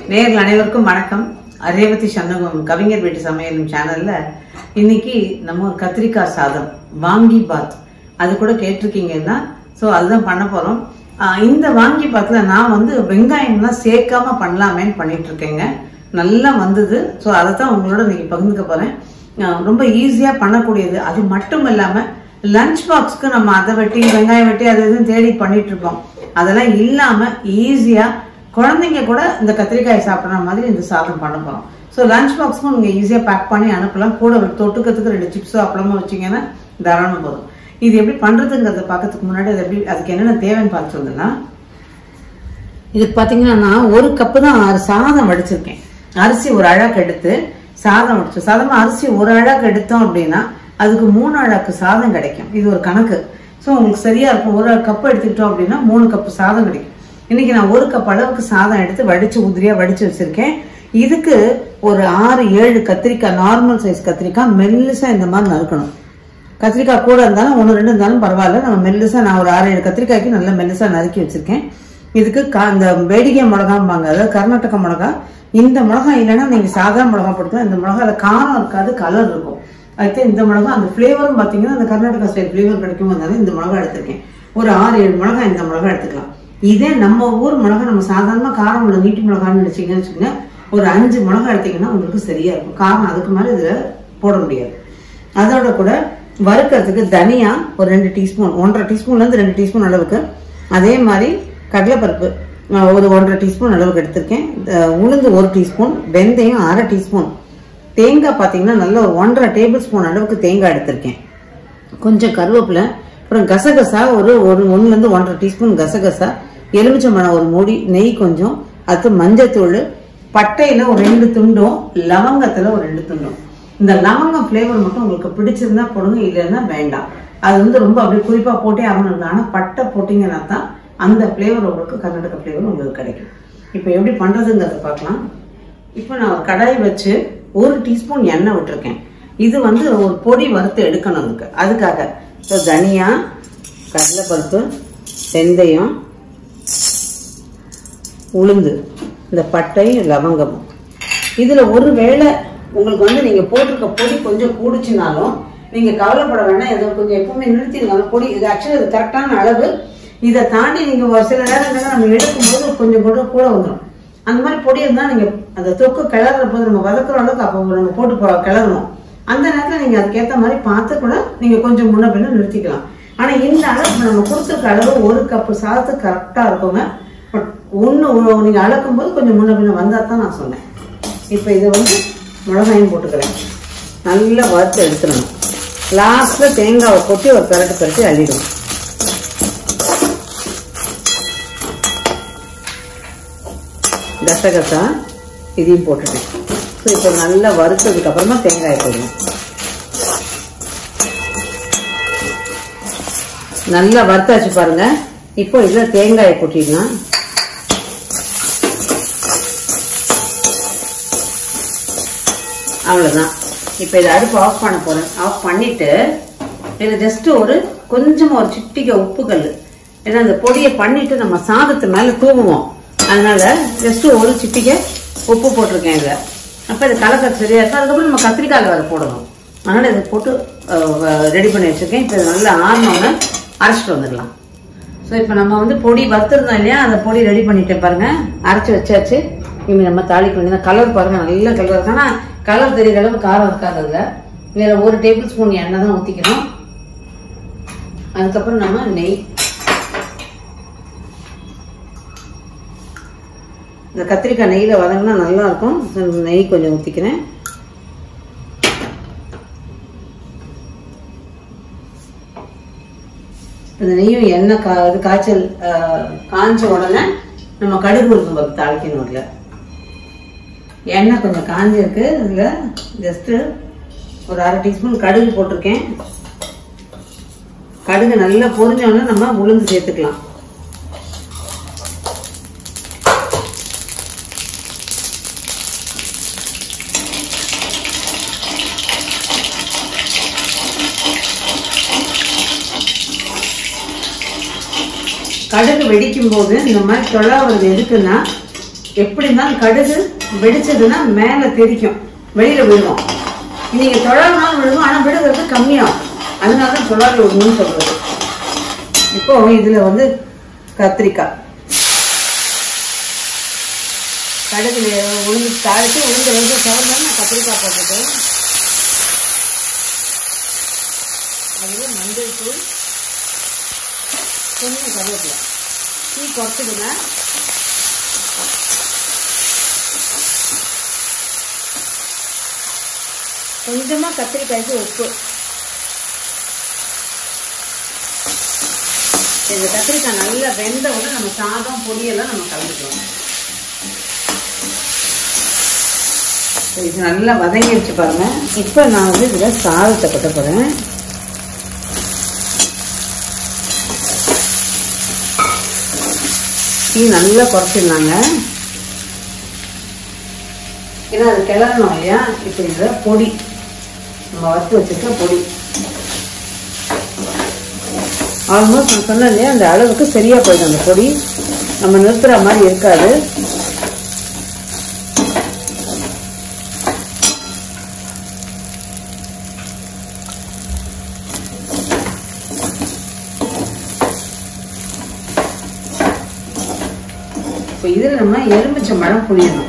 நேயர்கள் அனைவருக்கும் வணக்கம் ரேவதி சண்முகம் கவிஞர் வீட்டு சமையலும் சேனல்ல இன்னைக்கு நம்ம ஒரு கத்திரிக்காய் சாதம் வாங்கி பாத் அது கூட கேட்டிருக்கீங்கன்னா ஸோ அதுதான் பண்ண போறோம் ஆஹ் இந்த வாங்கி பாத்ல நான் வந்து வெங்காயம்லாம் சேர்க்காம பண்ணலாமேன்னு பண்ணிட்டு இருக்கேங்க நல்லா வந்தது ஸோ அதை தான் உங்களோட இன்னைக்கு பகிர்ந்துக்க போறேன் ஆஹ் ரொம்ப ஈஸியா பண்ணக்கூடியது அது மட்டும் இல்லாம லஞ்ச் பாக்ஸ்க்கு நம்ம அதை வெட்டி வெங்காயம் வெட்டி அது இதுன்னு தேடி பண்ணிட்டு இருக்கோம் அதெல்லாம் இல்லாம ஈஸியா குழந்தைங்க கூட இந்த கத்திரிக்காய் சாப்பிட்ற மாதிரி இந்த சாதம் பண்ண போறோம் ஸோ லஞ்ச் பாக்ஸ்க்கும் நீங்க ஈஸியா பேக் பண்ணி அனுப்பலாம் கூட ஒரு தொட்டுக்கிறதுக்கு ரெண்டு சிப்ஸோ அப்பளமோ வச்சீங்கன்னா தாராளம் போதும் இது எப்படி பண்றதுங்கிறத பார்க்கறதுக்கு முன்னாடி அது எப்படி அதுக்கு என்னென்ன தேவைன்னு பார்த்து சொல்லலாம் இதுக்கு பாத்தீங்கன்னா நான் ஒரு கப்பு தான் அரி- சாதம் வடிச்சிருக்கேன் அரிசி ஒரு அழாக்கு எடுத்து சாதம் வடிச்சு சாதமா அரிசி ஒரு அழாக்கு எடுத்தோம் அப்படின்னா அதுக்கு மூணு அழாக்கு சாதம் கிடைக்கும் இது ஒரு கணக்கு ஸோ உங்களுக்கு சரியா இருக்கும் ஒரு கப்பு எடுத்துக்கிட்டோம் அப்படின்னா மூணு கப்பு சாதம் கிடைக்கும் இன்னைக்கு நான் ஒரு கப் அளவுக்கு சாதம் எடுத்து வடிச்சு உதிரியா வடிச்சு வச்சிருக்கேன் இதுக்கு ஒரு ஆறு ஏழு கத்திரிக்காய் நார்மல் சைஸ் கத்திரிக்காய் மெல்லிசா இந்த மாதிரி நறுக்கணும் கத்திரிக்காய் கூட இருந்தாலும் ஒன்று ரெண்டு இருந்தாலும் பரவாயில்ல நம்ம மெல்லிசா நான் ஒரு ஆறு ஏழு கத்திரிக்காய்க்கு நல்லா மெல்லிசா நறுக்கி வச்சிருக்கேன் இதுக்கு கா- இந்த வேடிக்கை மிளகாம்பாங்க அதாவது கர்நாடக மிளகா இந்த மிளகா இல்லைன்னா நீங்க சாதாரண மிளகா போட்டுக்கலாம் இந்த மிளகால காரம் இருக்காது கலர் இருக்கும் அடுத்து இந்த மிளகா அந்த ஃப்ளேவரும் பார்த்தீங்கன்னா அந்த கர்நாடகா ஸ்டைல் ஃப்ளேவர் கிடைக்கும் அதனால இந்த மிளகா எடுத்திருக்கேன் ஒரு ஆறு ஏழு மிளகா இந்த மிளகா எடுத்துக்கலாம் இதே நம்ம ஊர் மிளகா நம்ம சாதாரணமாக காரம் உள்ள நீட்டு மிளகான்னு நினைச்சீங்கன்னு வச்சுக்கோங்க ஒரு அஞ்சு மிளகா எடுத்தீங்கன்னா உங்களுக்கு சரியா இருக்கும் காரம் அதுக்கு மேலே இதுல போட முடியாது அதோட கூட வறுக்கிறதுக்கு தனியா ஒரு ரெண்டு டீஸ்பூன் ஒன்றரை டீஸ்பூன்ல இருந்து ரெண்டு டீஸ்பூன் அளவுக்கு அதே மாதிரி கடலைப்பருப்பு அஹ், ஒரு ஒன்றரை டீஸ்பூன் அளவுக்கு எடுத்திருக்கேன் அஹ், உளுந்து ஒரு டீஸ்பூன் வெந்தயம் அரை டீஸ்பூன் தேங்காய் பார்த்தீங்கன்னா நல்ல ஒரு ஒன்றரை டேபிள் ஸ்பூன் அளவுக்கு தேங்காய் எடுத்திருக்கேன் கொஞ்சம் கருவேப்பிலை அப்புறம் கசகசா ஒரு ஒரு ஒன்றுலேருந்து ஒன்றரை டீஸ்பூன் கசகசா எலுமிச்சம்பழம் ஒரு மூடி நெய் கொஞ்சம் அடுத்து மஞ்சத்தூள் பட்டையில ஒரு ரெண்டு துண்டும் லவங்கத்துல ஒரு ரெண்டு துண்டும் இந்த லவங்கம் ஃப்ளேவர் மட்டும் உங்களுக்கு பிடிச்சிருந்தா போடுங்க இல்லைன்னா வேண்டாம் அது வந்து ரொம்ப அப்படியே குறிப்பா போட்டே ஆகணும் ஆனா பட்டை போட்டீங்கன்னா தான் அந்த ஃப்ளேவர் உங்களுக்கு கர்நாடக ஃப்ளேவர் உங்களுக்கு கிடைக்கும் இப்போ எப்படி பண்றதுங்கிறத பார்க்கலாம் இப்போ நான் ஒரு கடாய் வச்சு ஒரு டீஸ்பூன் எண்ணெய் விட்டுருக்கேன் இது வந்து ஒரு பொடி வறுத்து எடுக்கணும் அதுக்கு அதுக்காக இப்போ தனியா கடலைப்பருப்பு வெந்தயம் உளுந்து இந்த பட்டையும் லவங்கமும் இதுல ஒரு வேளை உங்களுக்கு வந்து நீங்க போட்டிருக்க பொடி கொஞ்சம் கூடுச்சுனாலும் நீங்க கவலைப்பட வேண்டாம் இதை கொஞ்சம் எப்பவுமே நிறுத்திடுங்க அந்த பொடி இது ஆக்சுவலி இது கரெக்டான அளவு இதை தாண்டி நீங்க ஒரு சில நேரங்கள்ல நம்ம எடுக்கும்போது கொஞ்சம் கூட கூட வந்துடும் அந்த மாதிரி பொடி இருந்தா நீங்க அந்த தொக்கு கிளறுற போது நம்ம வதக்குற அளவுக்கு அப்போ நம்ம போட்டு போ- கிளறணும் அந்த நேரத்துல நீங்க அதுக்கேத்த மாதிரி பார்த்து கூட நீங்க கொஞ்சம் முன்ன பின்ன நிறுத்திக்கலாம் ஆனா இந்த அளவு நம்ம கொடுத்துருக்க அளவு ஒரு கப்பு சாதத்துக்கு கரெக்டா இருக்குங்க பட் ஒன்று நீங்க அளக்கும் போது கொஞ்சம் முன்ன பின்ன வந்தா தான் நான் சொன்னேன் இப்போ இதை வந்து மிளகாயும் போட்டுக்கிறேன் நல்லா வறுத்து எடுத்துடணும் லாஸ்ட்ல தேங்காவை கொட்டி ஒரு பரட்டு பரட்டி அள்ளிடுவோம் கசகசா இதையும் போட்டுட்டேன் ஸோ இப்போ நல்லா வறுத்ததுக்கு அப்புறமா தேங்காய் போடுவோம் நல்லா வறுத்தாச்சு பாருங்க இப்போ இதுல தேங்காயை கொட்டிடலாம் அவ்வளவுதான் இப்போ இதை அடுப்பு ஆஃப் பண்ண போறேன் ஆஃப் பண்ணிட்டு இதில் ஜஸ்ட் ஒரு கொஞ்சமா ஒரு சிட்டிகை உப்பு கல் ஏன்னா அந்த பொடியை பண்ணிட்டு நம்ம சாதத்து மேல தூவுவோம் அதனால ஜஸ்ட் ஒரு சிட்டிகை உப்பு போட்டிருக்கேன் இதில் அப்போ இது கலக்க சரியா இருக்கும் அதுக்கப்புறம் நம்ம கத்திரிக்காய் வேறு போடணும் அதனால இதை போட்டு ரெடி பண்ணி வச்சிருக்கேன் இப்போ இது நல்லா ஆறினோன்னு அரைச்சிட்டு வந்துடலாம் ஸோ இப்போ நம்ம வந்து பொடி வறுத்துருந்தோம் இல்லையா அந்த பொடி ரெடி பண்ணிட்டேன் பாருங்க அரைச்சி வச்சாச்சு இனிமே நம்ம தாளிக்க வேண்டியது கலர் பாருங்க நல்ல கலர் இருக்கு ஆனால் கலர் தெரியுற அளவு காரம் இருக்காது அதில் இதில் ஒரு டேபிள் ஸ்பூன் எண்ணெய் தான் ஊற்றிக்கணும் அதுக்கப்புறம் நம்ம நெய் இந்த கத்திரிக்காய் நெய்யில் வதங்கினா நல்லா இருக்கும் So, நெய் கொஞ்சம் ஊற்றிக்கிறேன் இந்த நெய்யும் எண்ணெய் கா இது காய்ச்சல் ஆஹ், காஞ்ச உடனே நம்ம கடுகு உளுத்தம் பருப்பு தாளிக்கணும் அதில் எண்ணெய் கொஞ்சம் காஞ்சிருக்கு இதில் ஜஸ்ட்டு ஒரு அரை டீஸ்பூன் கடுகு போட்டிருக்கேன் கடுகு நல்லா பொரிஞ்ச உடனே நம்ம உளுந்து சேர்த்துக்கலாம் கடுகு வெடிக்கும் போது இந்த மாதிரி தொழா வருது எதுக்குன்னா எப்படி இருந்தாலும் கடுகு வெடிச்சதுன்னா மேல தெரிக்கும் வெளியில விழுகும் நீங்க தொழாமல் விழுகும் ஆனா விழுகிறது கம்மியாகும் அதனால தான் தொழால் விழுகும்னு சொல்றது இப்போ இதுல வந்து கத்திரிக்காய் கடுகுல உளுந்து தாளிச்சு உளுந்து வந்து செவந்தா நான் கத்திரிக்காய் போட்டுட்டேன் அதில் மஞ்சள் தூள் கொஞ்சம் கருவேப்பிலை டீ குறைச்சிடுங்க கொஞ்சமாக கத்திரிக்காய்க்கு உப்பு இந்த கத்திரிக்காய் நல்லா வெந்த உடனே நம்ம சாதம் பொடியெல்லாம் நம்ம கலந்துக்கலாம் இது நல்லா வதங்கிடுச்சு பாருங்க இப்போ நான் வந்து இதில் சாதத்தை கொட்ட போகிறேன் டீ நல்லா குறைச்சிடலாங்க ஏன்னா அது கிளறணும் இல்லையா இப்போ இதில் பொடி நம்ம வறுத்து வச்சுருக்க பொடி ஆல்மோஸ்ட் நான் சொன்னேன் இல்லையா அந்த அளவுக்கு சரியா போயிடும் அந்த பொடி நம்ம நிறுத்துற மாதிரி இருக்காது இப்போ இதில் நம்ம எலுமிச்சம்பழம் புளியணும்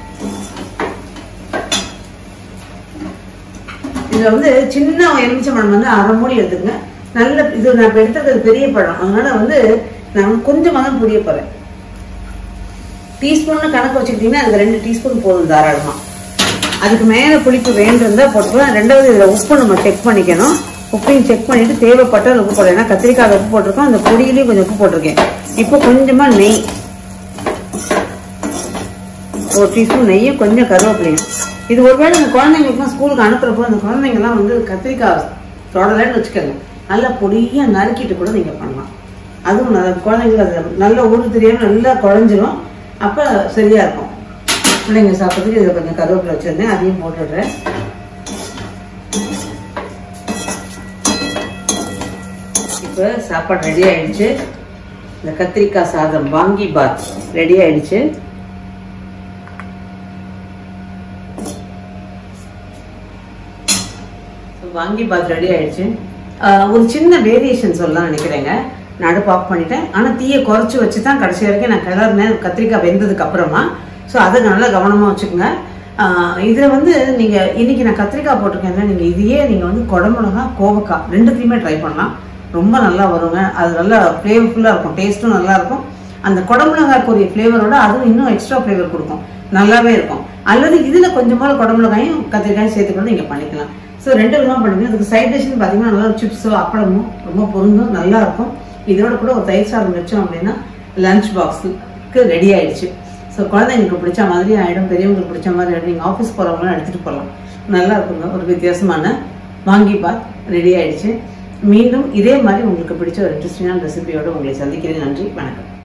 இதில் வந்து சின்ன எலுமிச்சம்பழம் வந்து அரை மூடி எடுத்துக்கங்க நல்ல இது நான் இப்போ எடுத்துக்கிறது பெரிய பழம் அதனால வந்து நான் கொஞ்சமாக தான் புளிய போகிறேன் டீஸ்பூன்னு கணக்கு வச்சுக்கிட்டிங்கன்னா அதுக்கு ரெண்டு டீஸ்பூன் போதும் தாராளமாக அதுக்கு மேலே புளிப்பு வேண்டியிருந்தா போட்டுக்கலாம் ரெண்டாவது இதில் உப்பு நம்ம செக் பண்ணிக்கணும் உப்பையும் செக் பண்ணிட்டு தேவைப்பட்டால் உப்பு போடலாம் ஏன்னா கத்திரிக்காய் உப்பு போட்டிருக்கோம் அந்த பொடியிலையும் கொஞ்சம் உப்பு போட்டிருக்கேன் இப்போ கொஞ்சமாக நெய் ஒரு டீஸ்பூன் நெய்யும் கொஞ்சம் கருவேப்பிலையும் இது ஒருவேளை இந்த குழந்தைங்களுக்குலாம் ஸ்கூலுக்கு அனுப்புறப்போ அந்த குழந்தைங்கலாம் வந்து கத்திரிக்காய் தொடலைன்னு வச்சுக்கோங்க நல்லா பொடியாக நறுக்கிட்டு கூட நீங்கள் பண்ணலாம் அதுவும் நல்ல குழந்தைங்களுக்கு அது நல்லா ஊறு தெரியாமல் நல்லா குழஞ்சிரும் அப்போ சரியா இருக்கும் பிள்ளைங்க சாப்பிட்றதுக்கு இதில் கொஞ்சம் கருவேப்பிலை வச்சுருந்தேன் அதையும் போட்டுடுறேன் இப்போ சாப்பாடு ரெடி ஆயிடுச்சு இந்த கத்திரிக்காய் சாதம் வாங்கி பாத் ரெடி ஆயிடுச்சு வாங்கி பாத் ரெடி ஆயிடுச்சு ஆஹ் ஒரு சின்ன வேரியேஷன் சொல்லலாம் நினைக்கிறேங்க நான் அடுப்பு ஆஃப் பண்ணிட்டேன் ஆனால் தீயை குறைச்சி வச்சு தான் கடைசி வரைக்கும் நான் கிளறினேன் கத்திரிக்காய் வெந்ததுக்கு அப்புறமா ஸோ அதை நல்லா கவனமாக வச்சுக்கோங்க இதில் வந்து நீங்கள் இன்னைக்கு நான் கத்திரிக்காய் போட்டிருக்கேன் நீங்கள் இதையே நீங்கள் வந்து குடமிளகா கோவக்காய் ரெண்டுத்தையுமே ட்ரை பண்ணலாம் ரொம்ப நல்லா வருங்க அது நல்லா ஃப்ளேவர்ஃபுல்லாக இருக்கும் டேஸ்ட்டும் நல்லா இருக்கும் அந்த குடமிளகாய்க்குரிய ஃப்ளேவரோட அதுவும் இன்னும் எக்ஸ்ட்ரா ஃப்ளேவர் கொடுக்கும் நல்லாவே இருக்கும் அல்லது இதில் கொஞ்சமாக குடமிளகாயும் கத்திரிக்காயும் சேர்த்துக்கொண்டு நீங்கள் பண்ணிக்கலாம் ஸோ ரெண்டு விதமாக பண்ணிக்கலாம் அதுக்கு சைட் டிஷ்னு பார்த்தீங்கன்னா நல்லா சிப்ஸோ அப்பளமும் ரொம்ப பொருந்தும் நல்லா இருக்கும் இதோட கூட ஒரு தயிர் சாதம் வச்சோம் அப்படின்னா லஞ்ச் பாக்ஸுக்கு ரெடி ஆயிடுச்சு ஸோ குழந்தைங்களுக்கு பிடிச்ச மாதிரி ஆகிடும் பெரியவங்களுக்கு பிடிச்ச மாதிரி ஆகிடும் நீங்கள் ஆஃபீஸ் போகிறவங்களாம் எடுத்துகிட்டு போகலாம் நல்லா இருக்குங்க ஒரு வித்தியாசமான வாங்கி பாத் ரெடி ஆயிடுச்சு மீண்டும் இதே மாதிரி உங்களுக்கு பிடிச்ச ஒரு இன்ட்ரெஸ்டிங்கான ரெசிபியோடு உங்களை சந்திக்கிறேன் நன்றி வணக்கம்